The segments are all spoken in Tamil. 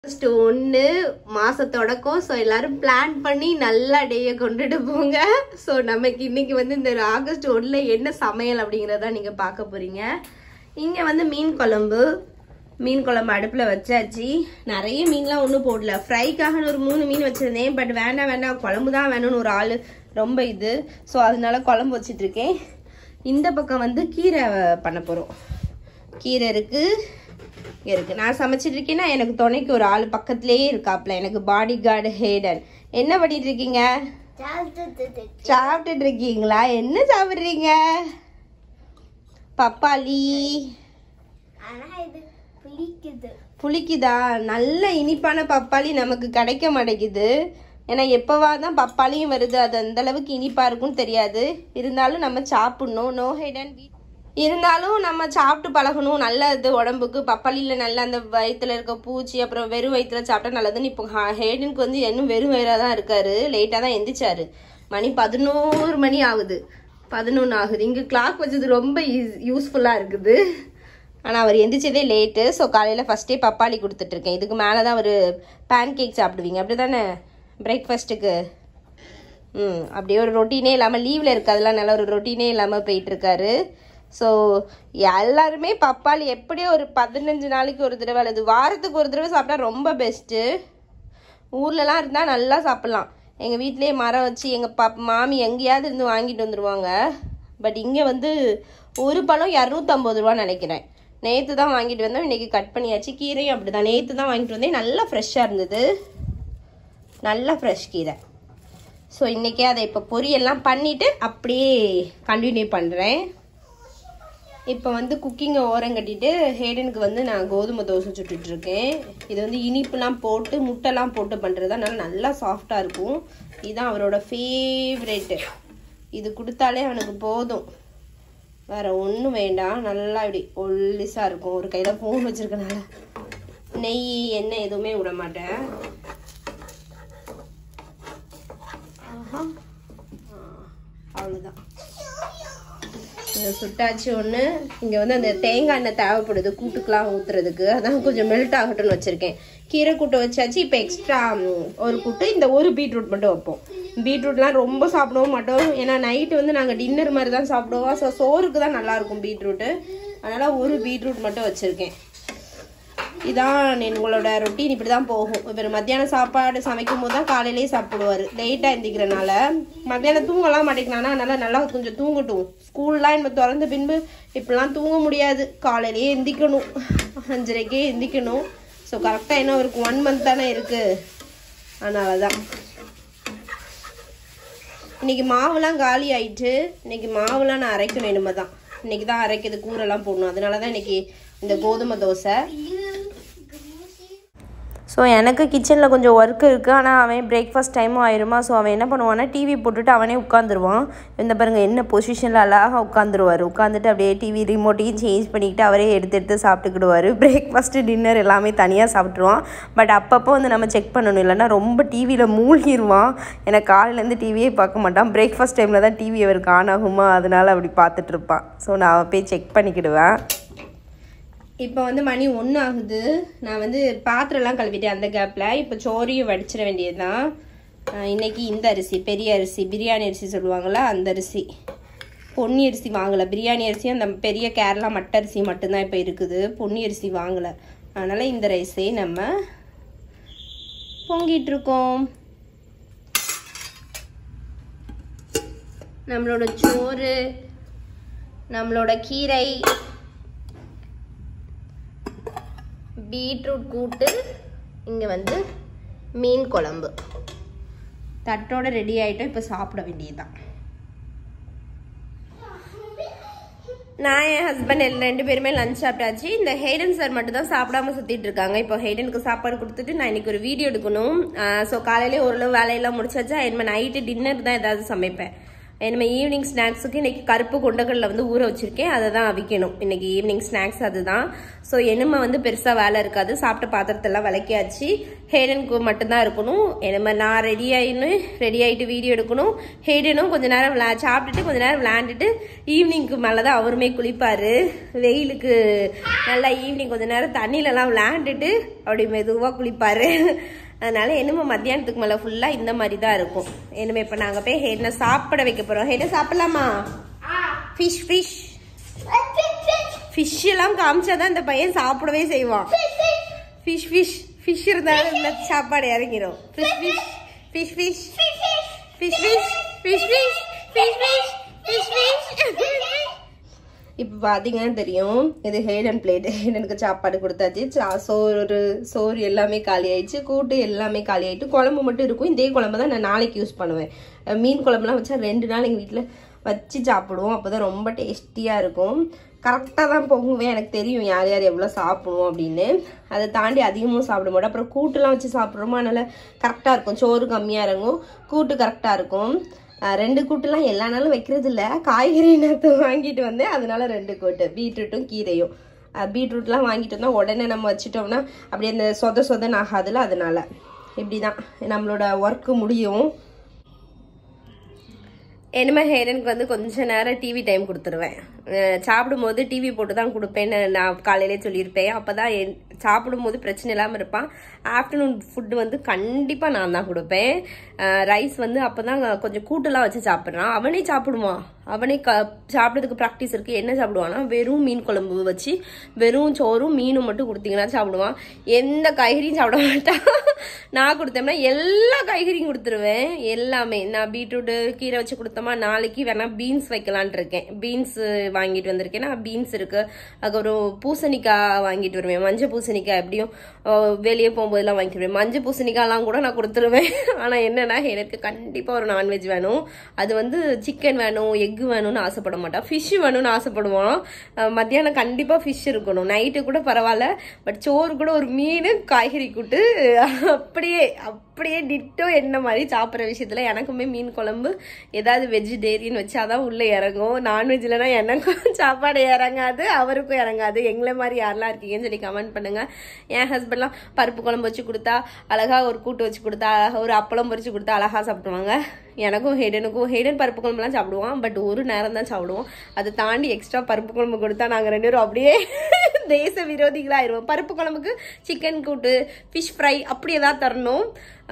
ஆகஸ்ட் ஒன்று மாச தொடக்கம் ஸோ எல்லாரும் பிளான் பண்ணி நல்ல டேயை கொண்டுட்டு போங்க ஸோ நமக்கு இன்னைக்கு வந்து இந்த ஆகஸ்ட் ஒன்றில் என்ன சமையல் அப்படிங்கிறத நீங்கள் பார்க்க போறீங்க இங்கே வந்து மீன் குழம்பு மீன் குழம்பு அடுப்பில் வச்சாச்சு நிறைய மீன்லாம் ஒன்றும் போடல ஃப்ரைக்காக ஒரு மூணு மீன் வச்சுருந்தேன் பட் வேண்டாம் வேண்டாம் குழம்பு தான் வேணும்னு ஒரு ஆள் ரொம்ப இது ஸோ அதனால குழம்பு வச்சிட்டு இருக்கேன் இந்த பக்கம் வந்து கீரை பண்ண போகிறோம் கீரை இருக்குது இங்க இருக்கு நான் சமைச்சிட்டு இருக்கேன்னா எனக்கு துணைக்கு ஒரு ஆள் பக்கத்துலேயே இருக்காப்ல எனக்கு பாடி கார்டு ஹேடன் என்ன பண்ணிட்டு இருக்கீங்க சாப்பிட்டுட்டு இருக்கீங்களா என்ன சாப்பிட்றீங்க பப்பாளி ஆனா இது பிடிக்குது புளிக்குதா நல்ல இனிப்பான பப்பாளி நமக்கு கிடைக்க மாட்டேங்குது ஏன்னா எப்போவா தான் பப்பாளியும் வருது அது அந்த அளவுக்கு இனிப்பா இருக்கும்னு தெரியாது இருந்தாலும் நம்ம சாப்பிடணும் நோ ஹைடன் இருந்தாலும் நம்ம சாப்பிட்டு பழகணும் நல்லது உடம்புக்கு பப்பாளியில் நல்ல அந்த வயிற்றுல இருக்க பூச்சி அப்புறம் வெறும் வயிற்றுல சாப்பிட்டா நல்லதுன்னு இப்போ ஹேடனுக்கு வந்து இன்னும் வெறும் வயிறாக தான் இருக்காரு லேட்டாக தான் எந்திரிச்சாரு மணி பதினோரு மணி ஆகுது பதினொன்று ஆகுது இங்கே கிளாக் வச்சது ரொம்ப யூஸ்ஃபுல்லாக இருக்குது ஆனால் அவர் எந்திரிச்சதே லேட்டு ஸோ காலையில் ஃபஸ்ட்டே பப்பாளி கொடுத்துட்ருக்கேன் இதுக்கு மேலே தான் அவர் பேன் கேக் சாப்பிடுவீங்க அப்படி தானே பிரேக்ஃபாஸ்ட்டுக்கு ம் அப்படியே ஒரு ரொட்டீனே இல்லாமல் லீவில் இருக்கிறதுலாம் நல்ல ஒரு ரொட்டீனே இல்லாமல் போயிட்டுருக்காரு ஸோ எல்லாருமே பப்பாளி எப்படியோ ஒரு பதினஞ்சு நாளைக்கு ஒரு தடவை அல்லது வாரத்துக்கு ஒரு தடவை சாப்பிட்டா ரொம்ப பெஸ்ட்டு ஊர்லலாம் இருந்தால் நல்லா சாப்பிட்லாம் எங்கள் வீட்டிலேயே மரம் வச்சு எங்கள் பப் மாமி எங்கேயாவது இருந்து வாங்கிட்டு வந்துடுவாங்க பட் இங்கே வந்து ஒரு பழம் இரநூத்தம்பது ரூபான்னு நினைக்கிறேன் நேற்று தான் வாங்கிட்டு வந்தோம் இன்றைக்கி கட் பண்ணியாச்சு கீரையும் அப்படி தான் நேற்று தான் வாங்கிட்டு வந்தேன் நல்லா ஃப்ரெஷ்ஷாக இருந்தது நல்லா ஃப்ரெஷ் கீரை ஸோ இன்றைக்கி அதை இப்போ பொரியெல்லாம் பண்ணிவிட்டு அப்படியே கண்டினியூ பண்ணுறேன் இப்போ வந்து குக்கிங்கை ஓரம் கட்டிட்டு ஹேடனுக்கு வந்து நான் கோதுமை தோசை சுட்டுட்டு இருக்கேன் இது வந்து இனிப்புலாம் போட்டு முட்டைலாம் போட்டு பண்ணுறது அதனால நல்லா சாஃப்டாக இருக்கும் இதுதான் அவரோட ஃபேவரெட்டு இது கொடுத்தாலே அவனுக்கு போதும் வேற ஒன்றும் வேண்டாம் நல்லா இப்படி ஒல்லிஸாக இருக்கும் ஒரு கையில் ஃபோன் வச்சிருக்கனால நெய் எண்ணெய் எதுவுமே விட மாட்டேன் ஆஹா ஆ, அவ்வளோதான் இதை சுட்டாச்சு ஒன்று இங்கே வந்து அந்த தேங்காய் எண்ணெய் தேவைப்படுது கூட்டுக்கெலாம் ஊற்றுறதுக்கு அதான் கொஞ்சம் மெல்ட் ஆகட்டும்னு வச்சுருக்கேன் கீரை கூட்டு வச்சாச்சு இப்போ எக்ஸ்ட்ரா ஒரு கூட்டு இந்த ஒரு பீட்ரூட் மட்டும் வைப்போம் பீட்ரூட்லாம் ரொம்ப சாப்பிடவும் மாட்டோம் ஏன்னா நைட்டு வந்து நாங்கள் டின்னர் மாதிரி தான் சாப்பிடுவோம் ஸோ சோறுக்கு தான் நல்லாயிருக்கும் பீட்ரூட்டு அதனால் ஒரு பீட்ரூட் மட்டும் வச்சுருக்கேன் இதான் எங்களோட ரொட்டீன் இப்படி தான் போகும் இவர் மத்தியானம் சாப்பாடு சமைக்கும் போது தான் காலையிலேயே சாப்பிடுவார் லேட்டாக எந்திக்கிறனால மத்தியானம் தூங்கலாம் மாட்டேங்கிறானா அதனால நல்லா கொஞ்சம் தூங்கட்டும் ஸ்கூல்லாம் நம்ம திறந்த பின்பு இப்படிலாம் தூங்க முடியாது காலையிலேயே எந்திக்கணும் அஞ்சரைக்கே எந்திக்கணும் ஸோ கரெக்டாக என்ன அவருக்கு ஒன் மந்த் தானே இருக்குது அதனால தான் இன்னைக்கு மாவுலாம் காலி ஆயிட்டு இன்னைக்கு மாவுலாம் நான் அரைக்கணும் இனிமே தான் இன்னைக்கு தான் அரைக்கிறது கூரெல்லாம் போடணும் அதனால தான் இன்னைக்கு இந்த கோதுமை தோசை ஸோ எனக்கு கிச்சனில் கொஞ்சம் ஒர்க் இருக்குது ஆனால் அவன் பிரேக்ஃபாஸ்ட் டைமும் ஆயிருமா ஸோ அவன் என்ன பண்ணுவான்னா டிவி போட்டுட்டு அவனே உட்காந்துருவான் இந்த பாருங்க என்ன பொசிஷனில் அழகாக உட்காந்துருவார் உட்காந்துட்டு அப்படியே டிவி ரிமோட்டையும் சேஞ்ச் பண்ணிக்கிட்டு அவரே எடுத்து எடுத்து சாப்பிட்டுக்கிடுவார் பிரேக்ஃபாஸ்ட்டு டின்னர் எல்லாமே தனியாக சாப்பிட்ருவான் பட் அப்பப்போ வந்து நம்ம செக் பண்ணணும் இல்லைன்னா ரொம்ப டிவியில் மூழ்கிடுவான் ஏன்னா காலையிலேருந்து டிவியே பார்க்க மாட்டான் பிரேக்ஃபாஸ்ட் டைமில் தான் டிவி அவருக்கு ஆன் ஆகுமா அதனால அப்படி பார்த்துட்டு இருப்பான் ஸோ நான் போய் செக் பண்ணிக்கிடுவேன் இப்போ வந்து மணி ஒன்று ஆகுது நான் வந்து பாத்திரம்லாம் கழுவிட்டேன் அந்த கேப்பில் இப்போ சோறையும் வடிச்சிட வேண்டியது தான் இன்னைக்கு இந்த அரிசி பெரிய அரிசி பிரியாணி அரிசி சொல்லுவாங்கள்ல அந்த அரிசி பொன்னி அரிசி வாங்கலை பிரியாணி அரிசி அந்த பெரிய கேரளா மட்ட அரிசி மட்டும்தான் இப்போ இருக்குது பொன்னி அரிசி வாங்கலை அதனால் இந்த ரைஸே நம்ம பொங்கிட்டு இருக்கோம் நம்மளோட சோறு நம்மளோட கீரை பீட்ரூட் கூட்டு இங்கே வந்து மீன் குழம்பு தட்டோட ரெடி ஆகிட்டோம் இப்போ சாப்பிட வேண்டியதுதான் நான் என் ஹஸ்பண்ட் எல்லாம் ரெண்டு பேருமே லஞ்ச் சாப்பிட்டாச்சு இந்த ஹேடன் சார் மட்டும் தான் சாப்பிடாம சுத்திட்டு இருக்காங்க இப்போ ஹேடனுக்கு சாப்பாடு கொடுத்துட்டு நான் இன்னைக்கு ஒரு வீடியோ எடுக்கணும் ஸோ காலையிலே ஓரளவு வேலையெல்லாம் முடிச்சாச்சா இனிமேல் நைட்டு டின்னர் தான் ஏதாவது சமைப்பேன் நம்ம ஈவினிங் ஸ்நாக்ஸுக்கு இன்னைக்கு கருப்பு கொண்டக்கடலை வந்து ஊற வச்சிருக்கேன் அதை தான் அவிக்கணும் இன்னைக்கு ஈவினிங் ஸ்நாக்ஸ் அதுதான் ஸோ என்னமா வந்து பெருசாக வேலை இருக்காது சாப்பிட்ட பாத்திரத்தெல்லாம் விளக்கியாச்சு ஹேடனுக்கு மட்டும்தான் இருக்கணும் என்னமா நான் ரெடி ஆயின்னு ரெடி ஆகிட்டு வீடியோ எடுக்கணும் ஹேடனும் கொஞ்ச நேரம் விளா சாப்பிட்டுட்டு கொஞ்ச நேரம் விளையாண்டுட்டு ஈவினிங்க்கு மேலே தான் அவருமே குளிப்பார் வெயிலுக்கு நல்லா ஈவினிங் கொஞ்ச நேரம் தண்ணியிலலாம் விளையாண்டுட்டு அப்படி மெதுவாக குளிப்பார் அதனால என்னமோ மத்தியானத்துக்கு மேலே ஃபுல்லாக இந்த மாதிரி தான் இருக்கும் என்னமே இப்போ நாங்கள் போய் ஹெட்னை சாப்பிட வைக்க போகிறோம் ஹெட்னை சாப்பிடலாமா ஃபிஷ் ஃபிஷ் ஃபிஷ் எல்லாம் காமிச்சாதான் இந்த பையன் சாப்பிடவே செய்வான் ஃபிஷ் ஃபிஷ் ஃபிஷ் இருந்தாலும் இந்த சாப்பாடு இறங்கிடும் fish fish fish fish fish fish fish fish fish fish fish இப்போ பார்த்தீங்கன்னா தெரியும் இது ஹேடன் பிளேட் ஹேடனுக்கு சாப்பாடு கொடுத்தாச்சு சா- சோறு சோறு எல்லாமே காலி ஆயிடுச்சு கூட்டு எல்லாமே காலி ஆயிட்டு குழம்பு மட்டும் இருக்கும் இதே குழம்பு தான் நான் நாளைக்கு யூஸ் பண்ணுவேன் அஹ் மீன் குழம்புலாம் வச்சா ரெண்டு நாள் எங்கள் வீட்டில் வச்சு சாப்பிடுவோம் அப்போ தான் ரொம்ப டேஸ்டியாக இருக்கும் கரெக்டாக தான் பொங்குவேன் எனக்கு தெரியும் யார் யார் எவ்வளோ சாப்பிடுவோம் அப்படின்னு அதை தாண்டி அதிகமும் சாப்பிட மாட்டோம் அப்புறம் கூட்டுலாம் வச்சு சாப்பிட்றோமோ அதனால் கரெக்டாக இருக்கும் சோறு கம்மியாக இறங்கும் கூட்டு கரெக்டாக இருக்கும் அஹ் ரெண்டு கூட்டுலாம் எல்லா நாளும் வைக்கிறது இல்லை காய்கறி நேரத்தை வாங்கிட்டு வந்தேன் அதனால ரெண்டு கூட்டு பீட்ரூட்டும் கீரையும் அஹ் பீட்ரூட்லாம் வாங்கிட்டு வந்தால் உடனே நம்ம வச்சுட்டோம்னா அப்படியே அந்த சொத சொதன்னு ஆகாதுல அதனால இப்படி தான் நம்மளோட ஒர்க்கு முடியும் இனிமேல் ஹேரனுக்கு வந்து கொஞ்ச நேரம் டிவி டைம் கொடுத்துருவேன் அஹ் சாப்பிடும்போது டிவி போட்டு தான் கொடுப்பேன்னு நான் காலையிலே சொல்லியிருப்பேன் அப்போ தான் சாப்பிடும்போது பிரச்சனை இல்லாமல் இருப்பான் ஆஃப்டர்நூன் ஃபுட்டு வந்து கண்டிப்பாக நான் தான் கொடுப்பேன் ரைஸ் வந்து அப்போ தான் கொஞ்சம் கூட்டெல்லாம் வச்சு சாப்பிட்றான் அவனே சாப்பிடுவான் அவனே க சாப்பிட்றதுக்கு ப்ராக்டிஸ் இருக்குது என்ன சாப்பிடுவான்னா வெறும் மீன் குழம்பு வச்சு வெறும் சோறும் மீனும் மட்டும் கொடுத்தீங்கன்னா சாப்பிடுவான் எந்த காய்கறியும் சாப்பிட மாட்டான் நான் கொடுத்தேன்னா எல்லா காய்கறியும் கொடுத்துருவேன் எல்லாமே நான் பீட்ரூட்டு கீரை வச்சு கொடுத்தோமா நாளைக்கு வேணா பீன்ஸ் வைக்கலான் இருக்கேன் பீன்ஸ் வாங்கிட்டு வந்திருக்கேன் நான் பீன்ஸ் இருக்கு அதுக்கப்புறம் பூசணிக்காய் வாங்கிட்டு வருவேன் மஞ்சள் பூசணிக்காய் எப்படியும் அஹ், வெளியே போகும்போதெல்லாம் வாங்கிட்டு வருவேன் மஞ்சள் பூசணிக்காய்லாம் கூட நான் கொடுத்துருவேன் ஆனால் என்னன்னா எனக்கு கண்டிப்பாக ஒரு நான்வெஜ் வேணும் அது வந்து சிக்கன் வேணும் எக்கு வேணும்னு ஆசைப்பட மாட்டான் ஃபிஷ் வேணும்னு ஆசைப்படுவான் அஹ், மத்தியானம் கண்டிப்பாக ஃபிஷ் இருக்கணும் நைட்டு கூட பரவாயில்ல பட் சோறு கூட ஒரு மீன் காய்கறி கூட்டு அப்படியே அப்படியே டிட்டோ என்ன மாதிரி சாப்பிட்ற விஷயத்துல எனக்குமே மீன் குழம்பு ஏதாவது வெஜிடேரியன் வச்சாதான் உள்ள இறங்கும் நான்வெஜ் இல்லைன்னா எனக்கும் சாப்பாடு இறங்காது அவருக்கும் இறங்காது எங்களை மாதிரி யாரெல்லாம் இருக்கீங்கன்னு சொல்லி கமெண்ட் பண்ணுங்க என் ஹஸ்பண்ட்லாம் பருப்பு குழம்பு வச்சு கொடுத்தா அழகா ஒரு கூட்டு வச்சு கொடுத்தா அழகா ஒரு அப்பளம் பொரிச்சு கொடுத்தா அழகா சாப்பிடுவாங்க எனக்கும் ஹெடனுக்கும் ஹெடன் பருப்பு குழம்புலாம் சாப்பிடுவான் பட் ஒரு நேரம் தான் சாப்பிடுவோம் அதை தாண்டி எக்ஸ்ட்ரா பருப்பு குழம்பு கொடுத்தா நாங்கள் ரெண்டு பேரும் அப்படியே தேச விரோதிகளாயிருவோம் பருப்பு குழம்புக்கு சிக்கன் கூட்டு ஃபிஷ் ஃப்ரை அப்படி ஏதாவது தரணும்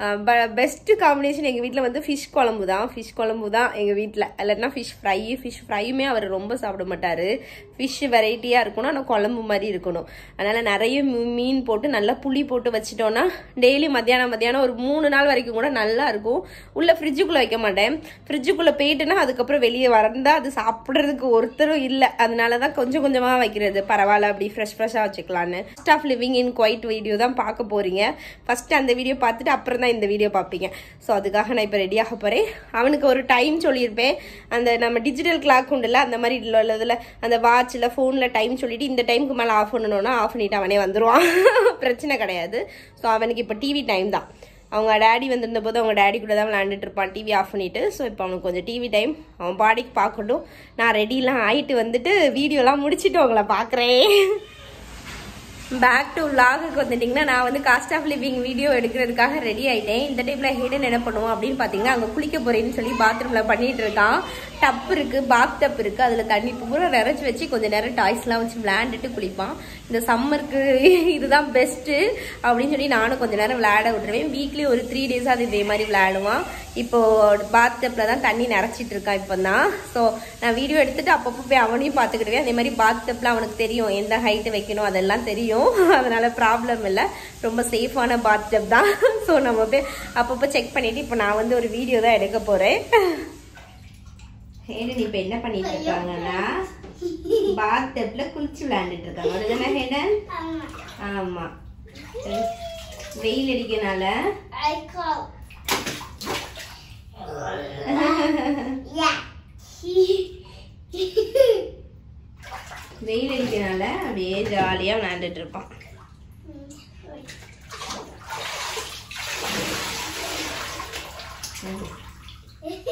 பெஸ்ட் காம்பினேஷன் எங்கள் வீட்டில் வந்து ஃபிஷ் குழம்பு தான் ஃபிஷ் குழம்பு தான் எங்கள் வீட்டில் இல்லைன்னா ஃபிஷ் ஃப்ரை ஃபிஷ் ஃப்ரையுமே அவர் ரொம்ப சாப்பிட மாட்டார் ஃபிஷ் வெரைட்டியாக இருக்கணும் ஆனால் குழம்பு மாதிரி இருக்கணும் அதனால் நிறைய மீ- மீன் போட்டு நல்லா புளி போட்டு வச்சிட்டோன்னா டெய்லி மத்தியானம் மத்தியானம் ஒரு மூணு நாள் வரைக்கும் கூட நல்லா இருக்கும் உள்ள ஃப்ரிட்ஜுக்குள்ளே வைக்க மாட்டேன் ஃப்ரிட்ஜுக்குள்ளே போயிட்டுனா அதுக்கப்புறம் வெளியே வந்தால் அது சாப்பிட்றதுக்கு ஒருத்தரும் இல்லை அதனால தான் கொஞ்சம் கொஞ்சமாக வைக்கிறது பரவாயில்ல அப்படி ஃப்ரெஷ் ஃப்ரெஷ்ஷாக வச்சுக்கலான்னு first of living in Kuwait video தான் பார்க்க போறீங்க ஃபர்ஸ்ட் அந்த வீடியோ பார்த்துட்டு அப்புறம் தான் இந்த வீடியோ பார்ப்பீங்க ஸோ அதுக்காக நான் இப்போ ரெடியாக போகிறேன் அவனுக்கு ஒரு டைம் சொல்லியிருப்பேன் அந்த நம்ம டிஜிட்டல் கிளாக் உண்டுல அந்த மாதிரி உள்ளதில் அந்த வாட்சில் ஃபோனில் டைம் சொல்லிட்டு இந்த டைமுக்கு மேலே ஆஃப் பண்ணணும்னா ஆஃப் பண்ணிட்டு அவனே வந்துடுவான் பிரச்சனை கிடையாது ஸோ அவனுக்கு இப்போ டிவி டைம் தான் அவங்க டேடி வந்திருந்த போது அவங்க டேடி கூட தான் விளையாண்டுட்டு இருப்பான் டிவி ஆஃப் பண்ணிட்டு ஸோ இப்போ அவனுக்கு கொஞ்சம் டிவி டைம் அவன் பாடிக்கு பார்க்கட்டும் நான் ரெடிலாம் ஆயிட்டு வந்துட்டு வீடியோலாம் முடிச்சுட்டு உங்களை பார்க்குறேன் பேக் டு வ்ளாகுக்கு வந்துட்டிங்கன்னா நான் வந்து காஸ்ட் ஆஃப் லிவிங் வீடியோ எடுக்கிறதுக்காக ரெடி ஆயிட்டேன் இந்த டைமில் ஹிடன் என்ன பண்ணுவோம் அப்படின்னு பார்த்தீங்கன்னா அங்கே குளிக்க போறேன்னு சொல்லி பாத்ரூமில் பண்ணிட்டு இருக்கான் டப் இருக்கு பாத் டப் இருக்கு அதில் தண்ணி பூரா நிறைச்சி வச்சு கொஞ்ச நேரம் டாய்ஸ்லாம் வச்சு விளையாண்டுட்டு குளிப்பான் இந்த சம்மருக்கு இதுதான் பெஸ்ட்டு அப்படின்னு சொல்லி நானும் கொஞ்ச நேரம் விளையாட விட்டுருவேன் வீக்லி ஒரு த்ரீ டேஸ் அது இதே மாதிரி விளையாடுவான் இப்போ பாத் டப்பில் தான் தண்ணி நிறச்சிட்டு இருக்கான் இப்போ தான் ஸோ நான் வீடியோ எடுத்துட்டு அப்பப்போ போய் அவனையும் பார்த்துக்கிடுவேன் அதே மாதிரி பாத் டப்பில் அவனுக்கு தெரியும் எந்த ஹைட்டு வைக்கணும் அதெல்லாம் தெரியும் அதனால ப்ராப்ளம் இல்லை ரொம்ப சேஃபான பாத் டப் தான் ஸோ நம்ம போய் அப்பப்போ செக் பண்ணிட்டு இப்போ நான் வந்து ஒரு வீடியோ தான் எடுக்க போகிறேன் ஹேடன் இப்போ என்ன பண்ணிட்டு இருக்காங்கன்னா பாத் டப்ல குளிச்சு விளையாண்டுட்டு இருக்காங்க அதுதானே ஹேடன் ஆமா வெயில் அடிக்கனால I call. yeah. வெயில் அடிக்கனால அப்படியே ஜாலியா விளையாண்டுட்டு இருப்பான்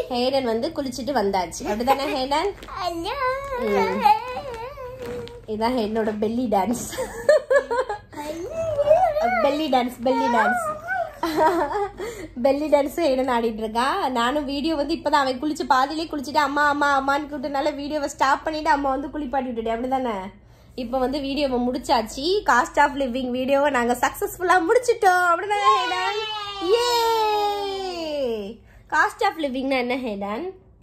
ஹேடன் வந்து குளிச்சுட்டு வந்தாச்சு அப்படிதானே ஹேடன் இதான் என்னோட belly dance belly dance belly dance belly dance Hayden ஆடிட்டு இருக்கான் நானும் வீடியோ வந்து இப்பதான் அவன் குளிச்சு பாதியிலே குளிச்சுட்டு அம்மா அம்மா அம்மான்னு கூப்பிட்டனால வீடியோவை ஸ்டாப் பண்ணிட்டு அம்மா வந்து குளிப்பாட்டி விட்டுட்டேன் அப்படிதானே இப்போ வந்து வீடியோவை முடிச்சாச்சு காஸ்ட் ஆஃப் லிவிங் வீடியோவை நாங்க சக்சஸ்ஃபுல்லா முடிச்சிட்டோம் அப்படிதானே ஹேடன் ஏ காஸ்ட் ஆஃப் லிவிங்னா என்ன ஹேடன்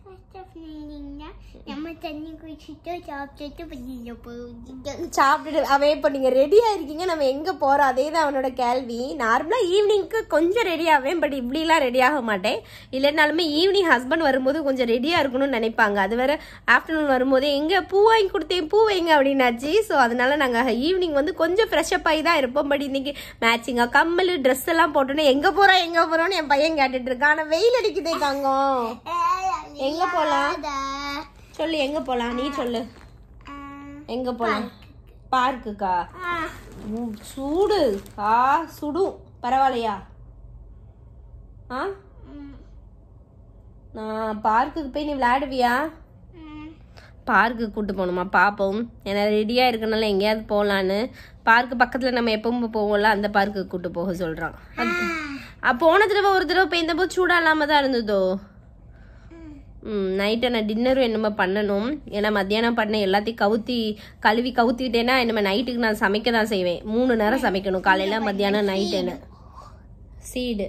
நம்ம தண்ணி குடிச்சிட்டு சாப்பிட்டுட்டு வெளியில போகுது சாப்பிட்டுட்டு அவன் இப்போ நீங்கள் ரெடியாக இருக்கீங்க நம்ம எங்கே போகிறோம் அதே தான் அவனோட கேள்வி நார்மலாக ஈவினிங்க்கு கொஞ்சம் ரெடி ஆவேன் பட் இப்படிலாம் ரெடி ஆக மாட்டேன் இல்லைனாலுமே ஈவினிங் ஹஸ்பண்ட் வரும்போது கொஞ்சம் ரெடியாக இருக்கணும்னு நினைப்பாங்க அது வேற ஆஃப்டர்நூன் வரும்போது எங்கே பூ வாங்கி கொடுத்தேன் பூ வைங்க அப்படின்னாச்சு ஸோ அதனால நாங்கள் ஈவினிங் வந்து கொஞ்சம் ஃப்ரெஷ்அப் ஆகி தான் இருப்போம் பட் இன்னைக்கு மேட்சிங்காக கம்மல் ட்ரெஸ் எல்லாம் போட்டோன்னே எங்கே போகிறோம் எங்கே போகிறோம்னு என் பையன் கேட்டுட்டு இருக்கான் ஆனால் வெயில் அடிக்குதே காங்கம் எங்க போலாம்? சொல்லு எங்கே போகலாம் நீ சொல்லு எங்கே போகலாம் பார்க்குக்கா உம், சூடு ஆ சுடும் பரவாயில்லையா ஆ நான் பார்க்குக்கு போய் நீ விளையாடுவியா பார்க்குக்கு கூட்டு போகணுமா பார்ப்போம் ஏன்னா ரெடியாக இருக்கனால எங்கேயாவது போகலான்னு பார்க்கு பக்கத்தில் நம்ம எப்பவும் போவோம்ல அந்த பார்க்குக்கு கூட்டு போக சொல்கிறான் போன தடவை ஒரு தடவை பெய்ந்தபோது சூடாக இல்லாமல் தான் இருந்ததோ ம் நைட்டு நான் டின்னரும் என்னமோ பண்ணணும் ஏன்னா மத்தியானம் பண்ண எல்லாத்தையும் கவுத்தி கழுவி கவுத்திட்டேன்னா என்னமோ நைட்டுக்கு நான் சமைக்க தான் செய்வேன் மூணு நேரம் சமைக்கணும் காலையில் மத்தியானம் நைட்டுன்னு சீடு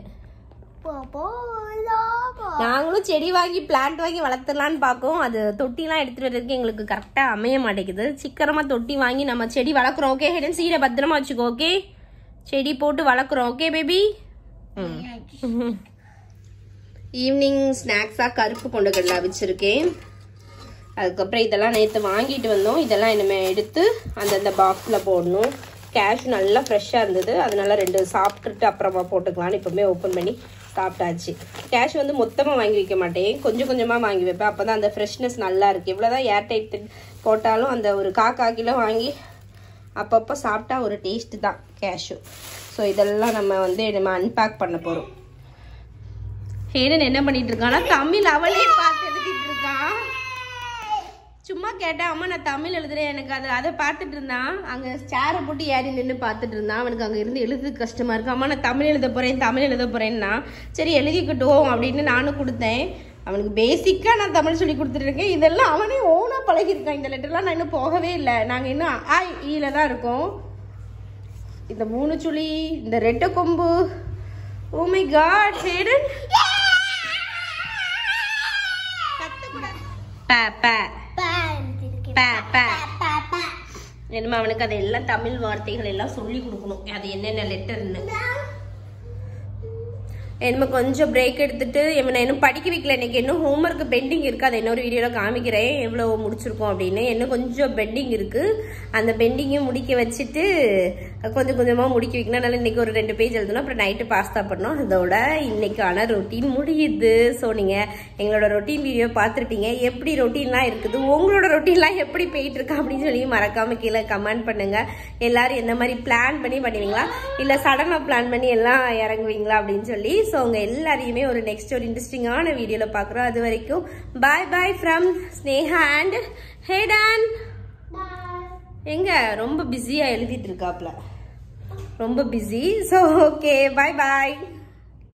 நாங்களும் செடி வாங்கி பிளான்ட் வாங்கி வளர்த்துலான்னு பார்க்கோம் அது தொட்டிலாம் எடுத்துட்டு வர்றதுக்கு எங்களுக்கு கரெக்டாக அமைய மாட்டேங்குது சீக்கிரமாக தொட்டி வாங்கி நம்ம செடி வளர்க்குறோம் ஓகே ஹெடன் சீடை பத்திரமா வச்சுக்கோ ஓகே செடி போட்டு வளர்க்குறோம் ஓகே பேபி ம் ஈவினிங் ஸ்நாக்ஸாக கருப்பு கொண்ட கடலை வச்சுருக்கேன் அதுக்கப்புறம் இதெல்லாம் நேற்று வாங்கிட்டு வந்தோம் இதெல்லாம் இனிமேல் எடுத்து அந்தந்த பாக்ஸில் போடணும் கேஷ் நல்லா ஃப்ரெஷ்ஷாக இருந்தது அதனால ரெண்டு சாப்பிட்டுட்டு அப்புறமா போட்டுக்கலாம்னு இப்போமே ஓப்பன் பண்ணி சாப்பிட்டாச்சு கேஷ் வந்து மொத்தமாக வாங்கி வைக்க மாட்டேன் கொஞ்சம் கொஞ்சமாக வாங்கி வைப்பேன் அப்போ தான் அந்த ஃப்ரெஷ்னஸ் நல்லா இருக்குது எவ்வளோதான் ஏர் டைட் போட்டாலும் அந்த ஒரு காக்கா கிலோ வாங்கி அப்பப்போ சாப்பிட்டா ஒரு டேஸ்ட்டு தான் கேஷு ஸோ இதெல்லாம் நம்ம வந்து நம்ம அன்பேக் பண்ண போகிறோம் ஹேடன் என்ன பண்ணிட்டு இருக்கான்னா தமிழ் அவளே பார்த்து எழுதிட்டு இருக்கான் சும்மா கேட்டேன் அம்மா நான் தமிழ் எழுதுறேன் எனக்கு அது அதை பார்த்துட்டு இருந்தான் அங்கே சேரை போட்டு ஏறி நின்று பார்த்துட்டு இருந்தான் அவனுக்கு அங்கே இருந்து எழுது கஷ்டமா இருக்கு அம்மா நான் தமிழ் எழுத போறேன் தமிழ் எழுத போறேன்னா சரி எழுதிக்கிட்டோம் அப்படின்னு நானும் கொடுத்தேன் அவனுக்கு பேசிக்காக நான் தமிழ் சொல்லி கொடுத்துட்டு இருக்கேன் இதெல்லாம் அவனே ஓனாக பழகிருக்கான் இந்த லெட்டர்லாம் நான் இன்னும் போகவே இல்லை நாங்கள் இன்னும் ஆ ஈல தான் இருக்கோம் இந்த மூணு சுழி இந்த ரெட்டை கொம்பு ஓ மை காட் ஹேடன் ப ப ப ப என்னமா அவனுக்கு அது எல்லாம் தமிழ் வார்த்தைகள் எல்லாம் சொல்லி கொடுக்கணும் அது என்னென்ன லெட்டர்னு என்னமோ கொஞ்சம் பிரேக் எடுத்துட்டு இவனை இன்னும் படிக்க வைக்கல இன்னைக்கு இன்னும் ஹோம்ஒர்க் பெண்டிங் இருக்கு அதை இன்னொரு வீடியோவில் காமிக்கிறேன் எவ்வளோ முடிச்சிருக்கோம் அப்படின்னு இன்னும் கொஞ்சம் பெண்டிங் இருக்கு அந்த பெண்டிங்கையும் முடிக்க வச்சுட்டு கொஞ்சம் கொஞ்சமாக முடிக்க வைக்கணும் அதனால இன்னைக்கு ஒரு ரெண்டு பேஜ் எழுதணும் அப்புறம் நைட்டு பாஸ்தா பண்ணோம் அதோட இன்னைக்கான ரொட்டீன் முடியுது ஸோ நீங்கள் எங்களோட ரொட்டீன் வீடியோ பார்த்துருப்பீங்க எப்படி ரொட்டீன்லாம் இருக்குது உங்களோட ரொட்டீன்லாம் எப்படி போயிட்டு இருக்கா அப்படின்னு சொல்லி மறக்காம கீழே கமெண்ட் பண்ணுங்க எல்லாரும் எந்த மாதிரி பிளான் பண்ணி பண்ணுவீங்களா இல்லை சடனாக பிளான் பண்ணி எல்லாம் இறங்குவீங்களா அப்படின்னு சொல்லி ஸோ உங்க எல்லாரையுமே ஒரு நெக்ஸ்ட் ஒரு இன்ட்ரெஸ்டிங்கான வீடியோவில் பார்க்குறோம் அது வரைக்கும் bye bye from Sneha and Hayden எங்க ரொம்ப பிஸியாக எழுதிட்டு இருக்காப்ல ரொம்ப பிஸி ஸோ ஓகே பாய் பாய்